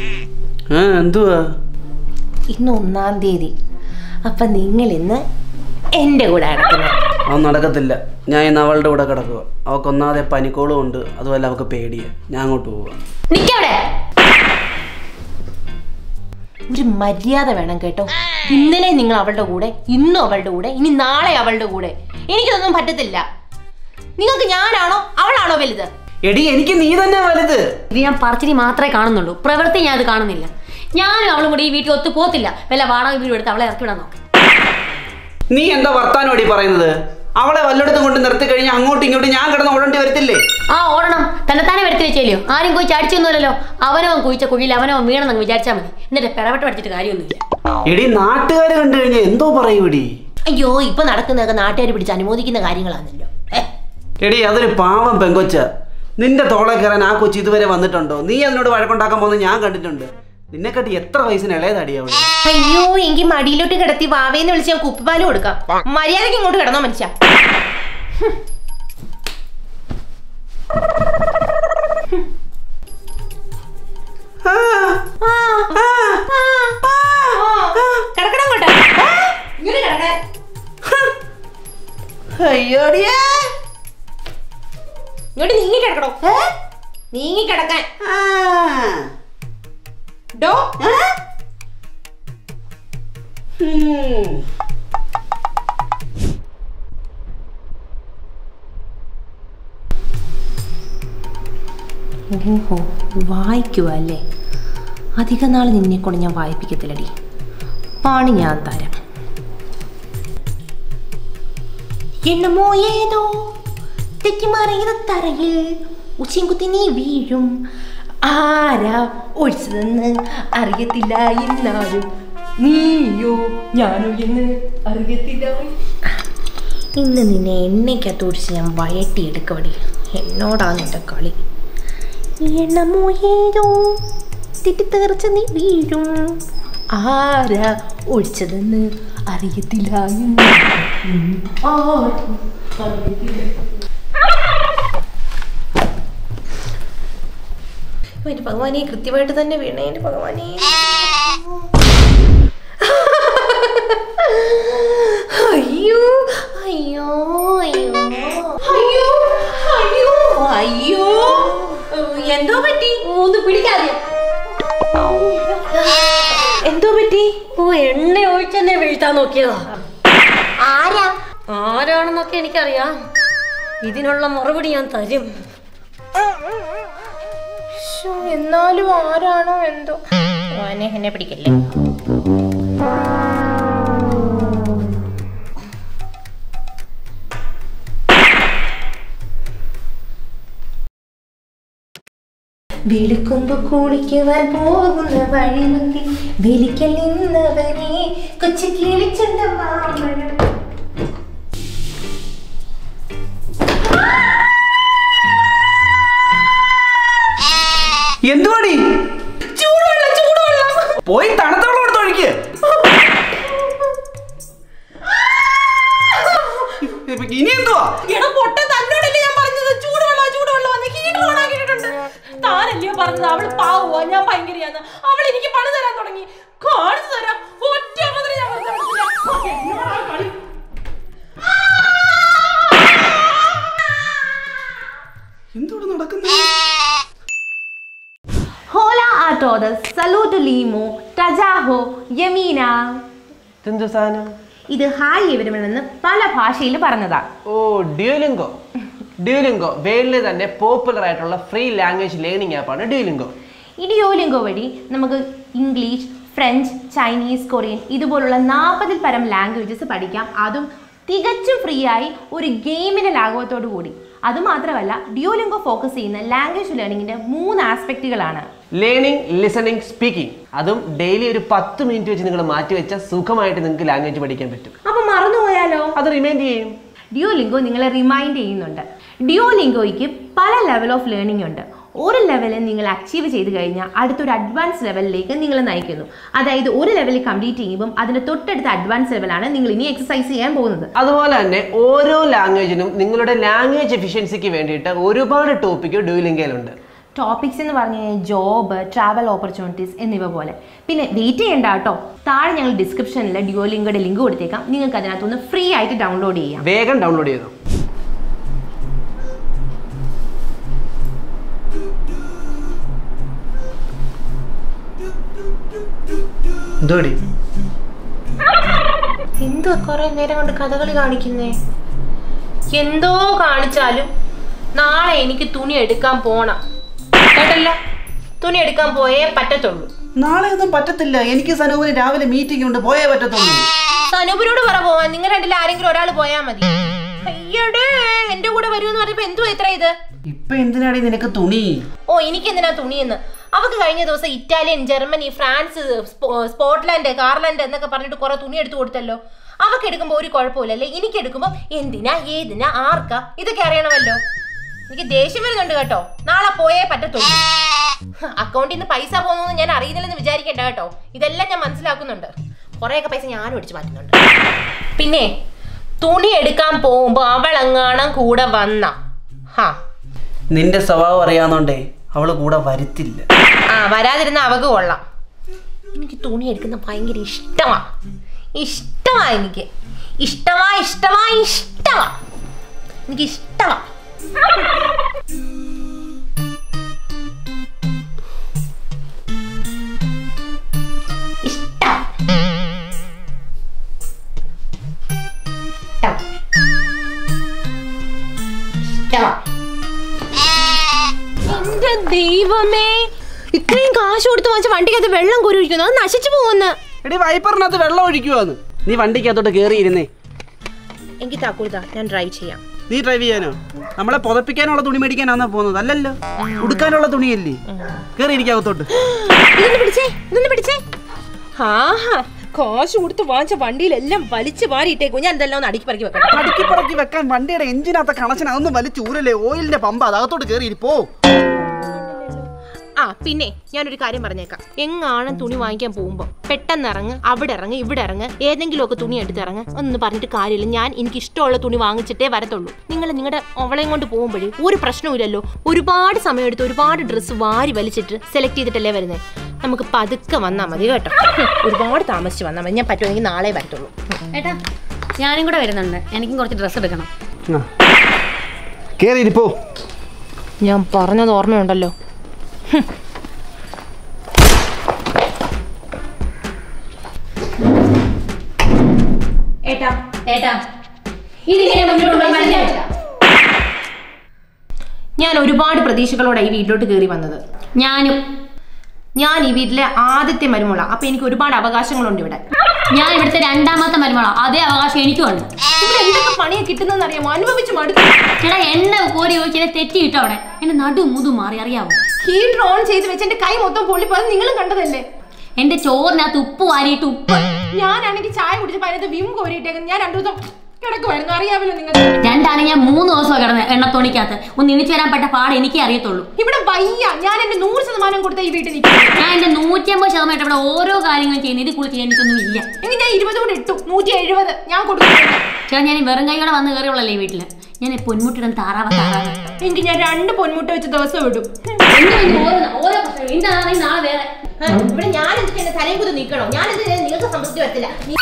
ആ എന്തുവാ ഇന്ന് ഒന്നാം തീയതി അപ്പം നിങ്ങൾ ഇന്ന് എൻ്റെ കൂടെ നടക്കുന്നത് അത് നടക്കത്തില്ല ഞാൻ ഇന്ന് അവളുടെ കൂടെ കിടക്കുക അവൾക്ക് ഒന്നാതെ പനിക്കോളും ഉണ്ട് അതുപോലെ അവൾക്ക് പേടിയാ ഞാൻ അങ്ങോട്ട് പോവാ നിക്കവിടെ ഒരു മര്യാദ വേണം കേട്ടോ ഇന്നലെ നിങ്ങൾ അവളുടെ കൂടെ ഇന്നും അവളുടെ കൂടെ ഇനി നാളെ അവളുടെ കൂടെ എനിക്കിതൊന്നും പറ്റത്തില്ല നിങ്ങൾക്ക് ഞാനാണോ അവളാണോ വലുത് എടി എനിക്ക് നീ തന്നെ വലുത് ഇത് ഞാൻ പറച്ചിരി മാത്രമേ കാണുന്നുള്ളൂ പ്രവൃത്തി ഞാൻ അത് കാണുന്നില്ല ഞാനും അവളും കൂടി ഈ വീട്ടിൽ ഒത്തു പോത്തില്ല വല്ല വാടക വീട് എടുത്ത് അവളെ ഇറക്കി വിടാൻ നോക്ക് നീ എന്താ വർത്താനോടി പറയുന്നത് അവളെ വല്ലയിടത്തും കൊണ്ട് നിർത്തി കഴിഞ്ഞാൽ അങ്ങോട്ടും ഇങ്ങോട്ടും ഞാൻ കിടന്ന് ഓടേണ്ടി വരത്തില്ലേ ആ ഓടണം തന്നെത്താനെ വരുത്തി വെച്ചേലിയോ ആരും പോയി ചാടിച്ചൊന്നുമല്ലല്ലോ അവനോ കുഴിച്ച കുഴിയിൽ അവനോ വീണെന്ന് വിചാരിച്ചാൽ മതി എന്നിട്ട് പിറവട്ട് പഠിച്ചിട്ട് കാര്യമൊന്നുമില്ല എടി നാട്ടുകാർ കണ്ടു കഴിഞ്ഞാൽ എന്തോ പറയൂടി അയ്യോ ഇപ്പൊ നടക്കുന്നതൊക്കെ നാട്ടുകാർ പിടിച്ച് അനുമോദിക്കുന്ന കാര്യങ്ങളാണല്ലോ ഏ, എടി അതൊരു പാവം പെങ്കൊച്ച നിന്റെ തോളെ കയറാൻ ആ കൊച്ചി ഇതുവരെ വന്നിട്ടുണ്ടോ നീ അതിനോട് വഴക്കുണ്ടാക്കാൻ പോകുന്നത് ഞാൻ കണ്ടിട്ടുണ്ട് നിന്നെക്കാട്ടി എത്ര വയസ്സിന് ഇളയതടി അവള് അയ്യോ എങ്കിൽ മടിയിലോട്ട് കിടത്തി വാവേന്ന് വിളിച്ച് ഞാൻ കുപ്പിപ്പാല് കൊടുക്കാം മര്യാദക്ക് ഇങ്ങോട്ട് കിടന്നോ മനുഷ്യ കിടക്കണം കേട്ടോ ഇങ്ങനെ കിടക്കാൻ അയ്യോടിയേ ഇങ്ങോട്ട് നീങ്ങി കിടക്കണോ നീങ്ങി കിടക്കാൻ ആ. ഡോ ഉം. ഓഹോ വായിക്കുക അല്ലേ അധിക നാൾ നിന്നെ കൊണ്ട് ഞാൻ വായിപ്പിക്കത്തില്ലടി പണി ഞാൻ തരാം എണ്ണമോ ഏതോ തെറ്റിമറിയത് തറയിൽ ഉച്ചയും കുത്തി നീ വീഴും ആരാ ഒഴിച്ചതെന്ന് അറിയത്തില്ല എന്നാലും നീയോ ഞാനോ എന്ന് അറിയത്തില്ല ഇന്ന് നിന്നെ എണ്ണയ്ക്കകത്ത് ഒഴിച്ച് ഞാൻ വയറ്റിയെടുക്കവടി എന്നോടാണ് എൻ്റെ കളി എണ്ണമോ ഏതോ തെറ്റിത്തേർച്ച നീ വീഴും ആരാ ഒഴിച്ചതെന്ന് അറിയത്തില്ല എന്ന്. ഉം, ആരും അറിയത്തില്ല. ഓ, എൻ്റെ ഭഗവാനെ കൃത്യമായിട്ട് തന്നെ വീണേ എൻ്റെ ഭഗവാനെ അയ്യോ അയ്യോ അയ്യോ അയ്യോ അയ്യോ അയ്യോ എന്തോ പറ്റി ഒന്ന് പിടിക്കാതെ എന്തോ പറ്റി ഓ എണ്ണ ഒഴിച്ചെന്നെ വീഴ്ത്താൻ നോക്കിയതാ ആരാ ആരാണെന്നൊക്കെ എനിക്കറിയാം ഇതിനുള്ള മറുപടി ഞാൻ തരും ശ്ശോ, എന്നാലും ആരാണോ എന്തോ ഭഗവാനെ എന്നെ പിടിക്കല്ലേ വെളുക്കുമ്പോ കുളിക്കുവാൻ പോകുന്ന വഴിമന്തി വെലിക്കൽ നിന്നവനെ കൊച്ചു കിളിച്ചുണ്ട മാമ്പഴം എന്തുവാടി ചൂടുവെള്ളം ചൂടുവെള്ളം പോയി തണുത്ത വെള്ളം എടുത്ത് ഒഴിക്ക് ഇനി എന്തുവാ എടാ പൊട്ട തന്നോടല്ലേ ഞാൻ പറഞ്ഞത് ചൂടുവെള്ളം ചൂടുവെള്ളം നീ ഹീറ്റർ ഓൺ ആക്കിയിട്ടുണ്ട് താനല്ലയോ പറഞ്ഞത് അവള് പാവുക ഞാൻ ഭയങ്കരയാന്ന് അവൾ എനിക്ക് പണി തരാൻ തുടങ്ങി കാണിച്ചു തരാം ഒറ്റ മുതൽ ഞാൻ വെറുതെ വിടത്തില്ല. എന്നോടാ കളി. എന്തുവാ നടക്കുന്നത് Hola a todos, saludo Limo, Tajaho, Yamina. ഇതെന്തു സാധനം ഇത് ഹായ് എവരുമെന്ന് പല ഭാഷയിൽ പറഞ്ഞതാ ഓ ഡ്യൂലിംഗോ ഡ്യൂലിംഗോ വേൾഡിലെ തന്നെ പോപ്പുലർ ആയിട്ടുള്ള ഫ്രീ ലാംഗ്വേജ് ലേണിംഗ് ആപ്പാണ് ഡ്യൂലിംഗോ ഈ ഡിയോലിംഗോ വഴി നമുക്ക് ഇംഗ്ലീഷ് ഫ്രഞ്ച് ചൈനീസ് കൊറിയൻ ഇതുപോലുള്ള നാൽപ്പതിൽ പരം ലാംഗ്വേജസ് പഠിക്കാം അതും തികച്ചും ഫ്രീ ആയി ഒരു ഗെയിമിന്റെ ലാഘവത്തോടു കൂടി അതുമാത്രമല്ല ഡിയോലിംഗോ ഫോക്കസ് ചെയ്യുന്ന ലാംഗ്വേജ് ലേണിംഗിന്റെ മൂന്ന് ആസ്പെക്റ്റുകളാണ് ലേണിംഗ് ലിസണിങ് സ്പീക്കിംഗ് അതും ഡെയിലി ഒരു പത്ത് മിനിറ്റ് വെച്ച് നിങ്ങൾ മാറ്റി വെച്ചാൽ സുഖമായിട്ട് നിങ്ങൾക്ക് ലാംഗ്വേജ് പഠിക്കാൻ പറ്റും അപ്പൊ മറന്നുപോയാലോ അത് റിമൈൻഡ് ചെയ്യും ഡിയോലിംഗോ നിങ്ങളെ റിമൈൻഡ് ചെയ്യുന്നുണ്ട് ഡിയോലിംഗോയ്ക്ക് പല ലെവൽ ഓഫ് ലേണിംഗ് ഉണ്ട് ഒരു ലെവലിൽ നിങ്ങൾ അച്ചീവ് ചെയ്ത് കഴിഞ്ഞാൽ അടുത്തൊരു അഡ്വാൻസ് ലെവലിലേക്ക് നിങ്ങൾ നയിക്കുന്നു അതായത് ഒരു ലെവലിൽ കംപ്ലീറ്റ് ചെയ്യുമ്പം അതിന്റെ തൊട്ടടുത്ത അഡ്വാൻസ് ലെവലാണ് നിങ്ങൾ ഇനി എക്സസൈസ് ചെയ്യാൻ പോകുന്നത് അതുപോലെ തന്നെ ഓരോ ലാംഗ്വേജിനും നിങ്ങളുടെ ലാംഗ്വേജ് എഫിഷ്യൻസിക്ക് വേണ്ടിയിട്ട് ഒരുപാട് ടോപ്പിക്ക് ഡ്യൂലിംഗയിലുണ്ട് ടോപ്പിക്സ് എന്ന് പറഞ്ഞു കഴിഞ്ഞാൽ ജോബ് ട്രാവൽ ഓപ്പർച്യൂണിറ്റീസ് എന്നിവ പോലെ പിന്നെ വെയിറ്റ് ചെയ്യണ്ട കേട്ടോ താഴെ ഞങ്ങൾ ഡിസ്ക്രിപ്ഷനിൽ ഡ്യുവലിംഗയുടെ ലിങ്ക് കൊടുത്തേക്കാം നിങ്ങൾക്ക് അതിനകത്തുനിന്ന് ഫ്രീ ആയിട്ട് ഡൗൺലോഡ് ചെയ്യാം വേഗം ഡൗൺലോഡ് ചെയ്തു എന്തോടി എന്തോ കുറെ നേരം കൊണ്ട് കഥകളി കാണിക്കുന്നേ എന്തോ കാണിച്ചാലും നാളെ എനിക്ക് തുണി എടുക്കാൻ പോണം കേട്ടല്ലോ തുണി എടുക്കാൻ പോയേ പറ്റത്തുള്ളൂ നാളെ ഒന്നും പറ്റത്തില്ല എനിക്ക് സനൂപിന് രാവിലെ മീറ്റിംഗ് ഉണ്ട് പോയേ പറ്റത്തുള്ളൂ സനൂപിനോട് പറ പോവാൻ നിങ്ങൾ രണ്ടിൽ ആരെങ്കിലും ഒരാൾ പോയാ മതി അയ്യടേ എന്റെ കൂടെ വരുമെന്ന് പറഞ്ഞപ്പോ എന്തുവാ ഇത്ര ഇത് ഇപ്പൊ എന്തിനാടി നിനക്ക് തുണി ഓ എനിക്ക് എന്തിനാ തുണിയെന്ന് അവക്ക് കഴിഞ്ഞ ദിവസം ഇറ്റാലിയൻ ജർമ്മനി ഫ്രാൻസ് സ്പോ- സ്കോട്ട്ലാൻഡ് കാർലൻഡ് എന്നൊക്കെ പറഞ്ഞിട്ട് കുറെ തുണി എടുത്തു കൊടുത്തല്ലോ അവക്ക് എടുക്കുമ്പോൾ ഒരു കുഴപ്പമില്ലല്ലേ എനിക്ക് എടുക്കുമ്പോൾ എന്തിനാ ഏതിനാ ആർക്കാ ഇതൊക്കെ അറിയണമല്ലോ എനിക്ക് ദേഷ്യം വരുന്നുണ്ട് കേട്ടോ നാളെ പോയേ പറ്റത്തുള്ളൂ അക്കൗണ്ടിൽ നിന്ന് പൈസ പോകുന്നു ഞാൻ അറിയുന്നില്ലെന്ന് വിചാരിക്കണ്ട കേട്ടോ ഇതെല്ലാം ഞാൻ മനസ്സിലാക്കുന്നുണ്ട് കുറേയൊക്കെ പൈസ ഞാനും അടിച്ചു മാറ്റുന്നുണ്ട് പിന്നെ തുണി എടുക്കാൻ പോകുമ്പോ അവളെങ്ങാണം കൂടെ വന്ന ഹാ നിന്റെ സ്വഭാവം അറിയാവുന്നോണ്ടേ അവള് കൂടെ വരുത്തില്ല ആ വരാതിരുന്ന അവക്ക് കൊള്ളാം എനിക്ക് തുണി എടുക്കുന്ന ഭയങ്കര ഇഷ്ടമാ ഇഷ്ടമാ എനിക്ക് ഇഷ്ടമാ ഇഷ്ടമാ ഇഷ്ടമാ എനിക്ക് ഇഷ്ടമാ ഇഷ്ടം ഇഷ്ടം ഇഷ്ടമാ എന്റെ ദൈവമേ ഇത്രയും കാശ് കൊടുത്ത് വാങ്ങിച്ച വണ്ടിക്കകത്ത് വെള്ളം കുരുവിക്കുന്നു അത് നശിച്ചു പോകുന്ന എടി വൈപ്പറിനകത്ത് വെള്ളം ഒഴിക്കുവാന്ന് നീ വണ്ടിക്കകത്തോട്ട് കയറിയിരുന്നേ എനിക്ക് താക്കൂതാ ഞാൻ ഡ്രൈവ് ചെയ്യാം നീ ഡ്രൈവ് ചെയ്യാനോ നമ്മളെ പുതപ്പിക്കാനുള്ള തുണി മേടിക്കാനാന്നാ പോകുന്നത് അല്ലല്ലോ ഉടുക്കാനുള്ള തുണിയല്ലേ കയറി ഇരിക്കാകത്തോട്ട് ഇതൊന്ന് പിടിച്ചേ ഇതൊന്ന് പിടിച്ചേ ആഹാ കാശ് കൊടുത്ത് വാങ്ങിച്ച വണ്ടിയിലെല്ലാം വലിച്ചു വാരിയിട്ടേക്കും ഞാൻ ഇതെല്ലാം ഒന്ന് അടുക്കി പറക്കി വെക്കാം അടുക്കി പറക്കി വെക്കാൻ വണ്ടിയുടെ എഞ്ചിനകത്ത കണക്ഷൻ അതൊന്നും വലിച്ച് ഊരല്ലേ ഓയിലിന്റെ പമ്പ് അതകത്തോട്ട് കയറി ഇരിപ്പോ ആ പിന്നെ ഞാനൊരു കാര്യം പറഞ്ഞേക്കാം എങ്ങാണ് തുണി വാങ്ങിക്കാൻ പോകുമ്പോൾ പെട്ടെന്ന് ഇറങ്ങ് അവിടെ ഇറങ്ങ് ഇവിടെ ഇറങ്ങ് ഏതെങ്കിലുമൊക്കെ തുണി എടുത്ത് ഇറങ്ങ് ഒന്ന് പറഞ്ഞിട്ട് കാര്യമില്ല ഞാൻ എനിക്ക് ഇഷ്ടമുള്ള തുണി വാങ്ങിച്ചിട്ടേ വരത്തുള്ളൂ നിങ്ങൾ നിങ്ങളുടെ അവളെയും കൊണ്ട് പോകുമ്പോഴേ ഒരു പ്രശ്നവുമില്ലല്ലോ ഒരുപാട് സമയം എടുത്ത് ഒരുപാട് ഡ്രസ്സ് വാരി വലിച്ചിട്ട് സെലക്ട് ചെയ്തിട്ടല്ലേ വരുന്നത് നമുക്ക് പതുക്കെ വന്നാൽ മതി കേട്ടോ ഒരുപാട് താമസിച്ച് വന്നാൽ മതി ഞാൻ പറ്റുമെങ്കിൽ നാളെ വരത്തുള്ളൂ ഏട്ടാ ഞാനും കൂടെ വരുന്നുണ്ട് എനിക്കും കുറച്ച് ഡ്രസ്സ് എടുക്കണം കയറി ഇരിപ്പോ ഞാൻ പറഞ്ഞത് ഓർമ്മയുണ്ടല്ലോ ഏട്ടാ ഏട്ടാ ഇതിങ്ങനെ മുന്നോട്ട് കൊണ്ടുപോയി മനസ്സിലായില്ല ഞാൻ ഒരുപാട് പ്രതീക്ഷകളോടെ ഈ വീട്ടിലോട്ട് കയറി വന്നത് ഞാനും ഞാൻ ഈ വീട്ടിലെ ആദ്യത്തെ മരുമോള അപ്പൊ എനിക്ക് ഒരുപാട് അവകാശങ്ങളുണ്ട് ഇവിടെ ഞാൻ ഇവിടുത്തെ രണ്ടാമത്തെ മരുമള അതേ അവകാശം എനിക്കും ഉണ്ട് ഇവിടെ എന്തൊക്കെ പണിയെ കിട്ടുന്നെന്ന് അറിയാമോ അനുഭവിച്ച് മടുത്തു ചേട്ടാ എണ്ണ കോരി ചോദിച്ചാൽ തെറ്റി കിട്ടോ അവിടെ എന്റെ നടു മുതു മാറി അറിയാവോ ഹീറ്റർ ഓൺ ചെയ്ത് വെച്ച് എന്റെ കൈ മൊത്തം പൊള്ളിപ്പോയത് നിങ്ങളും കണ്ടതല്ലേ എന്റെ ചോറിനകത്ത് ഉപ്പ് വാരിയിട്ട് ഉപ്പ് ഞാനാണെങ്കിൽ ചായ കുടിച്ചപ്പോ അതിനകത്ത് വിം കോരിയിട്ടേക്കും ഞാൻ രണ്ടു ദിവസം കിടക്കുമായിരുന്നു അറിയാമല്ലോ നിങ്ങൾ രണ്ടാണ് ഞാൻ മൂന്ന് ദിവസം കിടന്ന് എണ്ണത്തോണിക്കകത്ത് ഒന്ന് എണിച്ചു വരാൻ പറ്റ പാട് എനിക്കേ അറിയത്തുള്ളൂ ഇവിടെ വയ്യ ഞാൻ എന്റെ നൂറ് ശതമാനം കൊടുത്ത ഈ വീട്ടിൽ നിൽക്കും ഞാൻ എന്റെ നൂറ്റമ്പത് ശതമാനം ഇവിടെ ഓരോ കാര്യങ്ങളും ചെയ്യുന്നു ഇത് കൂടുതൽ ചെയ്യാൻ എനിക്കൊന്നും ഇല്ല എങ്കിൽ ഞാൻ ഇരുപത് കൂടെ ഇട്ടു നൂറ്റി എഴുപത് ഞാൻ കൊടുക്കുന്നുണ്ട് ചേട്ടാ ഞാൻ ഈ വെറും കൈയോടെ വന്ന് കയറിയുള്ളല്ലേ ഈ വീട്ടില് ഞാൻ പൊന്മുട്ടിടം താറാവ താറാവ എങ്കിൽ ഞാൻ രണ്ട് പൊന്മുട്ട വെച്ച് ദിവസം ഇടും എന്നും ഇന്ന് ഓരോ ഓരോ പ്രശ്നം ഇന്നാണെങ്കിൽ നാളെ വേറെ ആ, ഇവിടെ ഞാൻ എന്തിട്ട് എന്റെ തലയും കുത്തി നിൽക്കണോ ഞാൻ എന്ത് ചെയ്താലും നിങ്ങൾക്ക് സംബന്ധിച്ച് വരത്തില്ല നീ-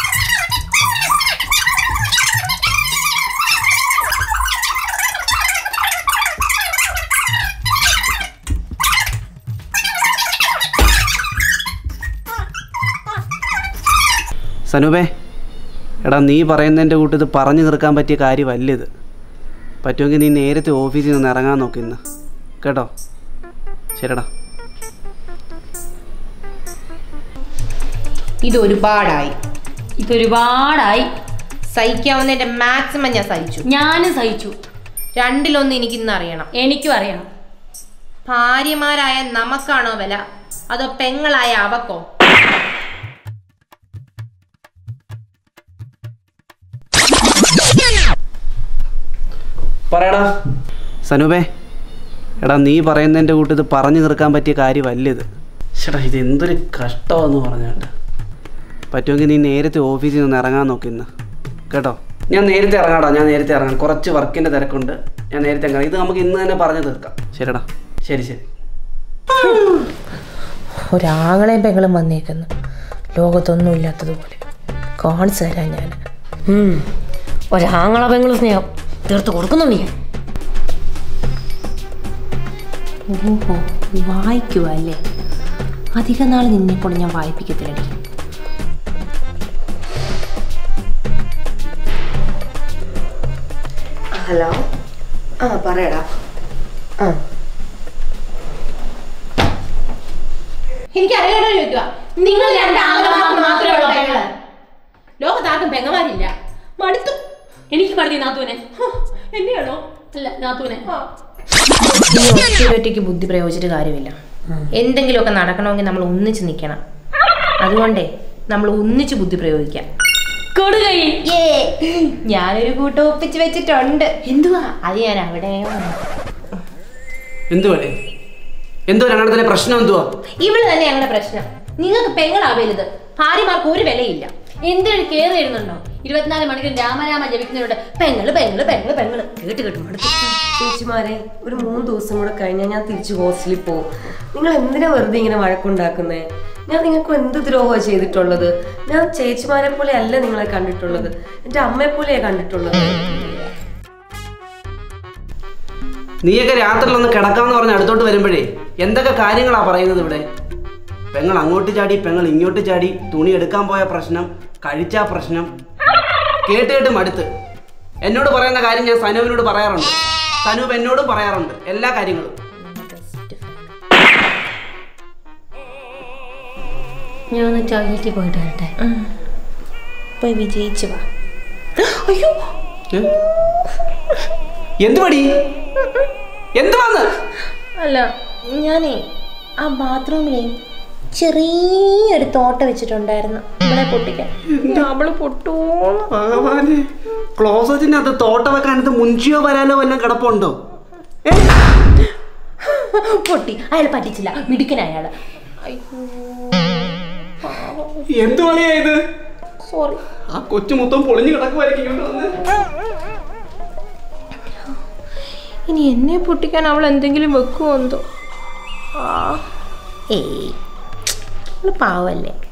സനൂപേ എടാ നീ പറയുന്നതിൻ്റെ കൂട്ട് ഇത് പറഞ്ഞു തീർക്കാൻ പറ്റിയ കാര്യമല്ല ഇത് പറ്റുമെങ്കിൽ നീ നേരത്തെ ഓഫീസിൽ നിന്ന് ഇറങ്ങാൻ നോക്ക് ഇന്ന് കേട്ടോ ശരിടാ ഇത് ഒരുപാടായി ഇതൊരുപാടായി സഹിക്കാവുന്നതിന്റെ മാക്സിമം ഞാൻ സഹിച്ചു ഞാനും സഹിച്ചു രണ്ടിലൊന്ന് എനിക്ക് ഇന്ന് അറിയണം എനിക്കും അറിയണം ഭാര്യമാരായ നമുക്കാണോ വില അതോ പെങ്ങളായ അവക്കോ പറയടാ സനൂപേ എടാ നീ പറയുന്നതിൻ്റെ കൂട്ട് ഇത് പറഞ്ഞു തീർക്കാൻ പറ്റിയ കാര്യമല്ല ഇത് ചേട്ടാ ഇത് എന്തൊരു കഷ്ടമെന്ന് പറഞ്ഞാട്ട് പറ്റുമെങ്കിൽ നീ നേരത്തെ ഓഫീസിൽ നിന്ന് ഇറങ്ങാൻ നോക്ക് ഇന്ന് കേട്ടോ ഞാൻ നേരത്തെ ഇറങ്ങാടാ ഞാൻ നേരത്തെ ഇറങ്ങാം കുറച്ച് വർക്കിൻ്റെ തിരക്കുണ്ട് ഞാൻ നേരത്തെ ഇറങ്ങാം ഇത് നമുക്ക് ഇന്ന് തന്നെ പറഞ്ഞു തീർക്കാം ശരിടാ ശരി ശരി ഒരാങ്ങളെയും പെങ്ങളും വന്നേക്കുന്നു ലോകത്തൊന്നും ഇല്ലാത്തതുപോലെ കാണിച്ചു തരാം ഞാൻ ഉം. ഒരാങ്ങള പെങ്ങളും സ്നേഹം തീർത്ത് കൊടുക്കുന്നുണ്ട് ഞാൻ ഓഹോ വായിക്കുക അല്ലേ അധിക നാൾ നിന്നെ കൊണ്ട് ഞാൻ വായിപ്പിക്കത്തില്ലടി ഹലോ ആ പറയടാ ആ എനിക്ക് അറിയാനോ ചോദിക്കുക നിങ്ങൾ രണ്ട് ആളുകൾക്ക് മാത്രമേ ഉള്ളൂ പെങ്ങള് ലോകത്താർക്കും പെങ്ങന്മാരില്ല മടുത്തു എനിക്ക് പറഞ്ഞു നാത്തൂനെ എന്നെയാണോ അല്ല നാത്തൂനെ ഈ ഒറ്റയ്ക്കൊറ്റയ്ക്ക് ബുദ്ധി പ്രയോഗിച്ചിട്ട് കാര്യമില്ല എന്തെങ്കിലുമൊക്കെ നടക്കണമെങ്കിൽ നമ്മൾ ഒന്നിച്ച് നിൽക്കണം അതുകൊണ്ടേ നമ്മൾ ഒന്നിച്ച് ബുദ്ധി പ്രയോഗിക്കാം കൊടുകൈ ഏ ഞാനൊരു കൂട്ടം ഒപ്പിച്ച് വെച്ചിട്ടുണ്ട് എന്തുവാ അത് ഞാൻ അവിടെ എന്തുവാടേ എന്തുവാ രണ്ടെണ്ണത്തിലെ പ്രശ്നം എന്തുവാ ഇവള് തന്നെ ഞങ്ങളുടെ പ്രശ്നം നിങ്ങൾക്ക് പെങ്ങളാ വലുത് ഭാര്യമാർക്ക് ഒരു വിലയില്ല എന്തൊരു കെയർ ചെയ്യുന്നുണ്ടോ ഇരുപത്തിനാല് മണിക്കൂർ രാമരാമ ജപിക്കുന്നവരുടെ പെങ്ങള് പെങ്ങള് പെങ്ങള് പെങ്ങള് കേട്ട് കേട്ട് മടുത്തു ചേച്ചിമാരെ ഒരു മൂന്ന് ദിവസം കൂടെ കഴിഞ്ഞാൽ ഞാൻ തിരിച്ച് ഹോസ്റ്റലിൽ പോകും നിങ്ങൾ എന്തിനാ വെറുതെ ഇങ്ങനെ വഴക്കുണ്ടാക്കുന്നേ ഞാൻ നിങ്ങൾക്ക് എന്ത് ദ്രോഹമാണ് ചെയ്തിട്ടുള്ളത് ഞാൻ ചേച്ചിമാരെ പോലെ അല്ല നിങ്ങളെ കണ്ടിട്ടുള്ളത് എൻ്റെ അമ്മയെ പോലെയാണ് കണ്ടിട്ടുള്ളത് നീയൊക്കെ രാത്രിയിൽ ഒന്ന് കിടക്കാമെന്ന് പറഞ്ഞ് അടുത്തോട്ട് വരുമ്പോഴേ എന്തൊക്കെ കാര്യങ്ങളാ പറയുന്നത് ഇവിടെ പെങ്ങൾ അങ്ങോട്ട് ചാടി പെങ്ങൾ ഇങ്ങോട്ട് ചാടി തുണി എടുക്കാൻ പോയ പ്രശ്നം കഴിച്ച പ്രശ്നം കേട്ട് കേട്ട് മടുത്ത് എന്നോട് പറയുന്ന കാര്യം ഞാൻ സനൂപിനോട് പറയാറുണ്ട് സനൂപ് എന്നോടും പറയാറുണ്ട് എല്ലാ കാര്യങ്ങളും ഞാൻ ഒന്ന് ടോയ്ലറ്റിൽ പോയിട്ട് വരട്ടെ പോയി വിജയിച്ചു വാ ഏ? എന്ത് പടി എന്ത് വന്ന് അല്ല ഞാനേ ആ ബാത്റൂമിലെ ചെറിയൊരു തോട്ട വെച്ചിട്ടുണ്ടായിരുന്നു നമ്മളെ പൊട്ടിക്കാൻ അവള് പൊട്ടൂന്ന് ഭഗവാനെ ക്ലോസറ്റിനകത്ത് തോട്ട വെക്കാനത്ത് മുഞ്ചിയോ വരാലോ വല്ലതും കിടപ്പുണ്ടോ ഏ? പൊട്ടി അയാൾ പറ്റിച്ചില്ല മിടുക്കൻ അയാള് എന്ത് പണിയാ ഇത് സോറി ആ കൊച്ചു മൊത്തം പൊളിഞ്ഞു കിടക്കുമായിരിക്കും ഇങ്ങോട്ട് വന്ന് ഇനി എന്നെ പൊട്ടിക്കാൻ അവൾ എന്തെങ്കിലും വെക്കുമോ എന്തോ ആ ഏയ് അവള് പാവല്ലേ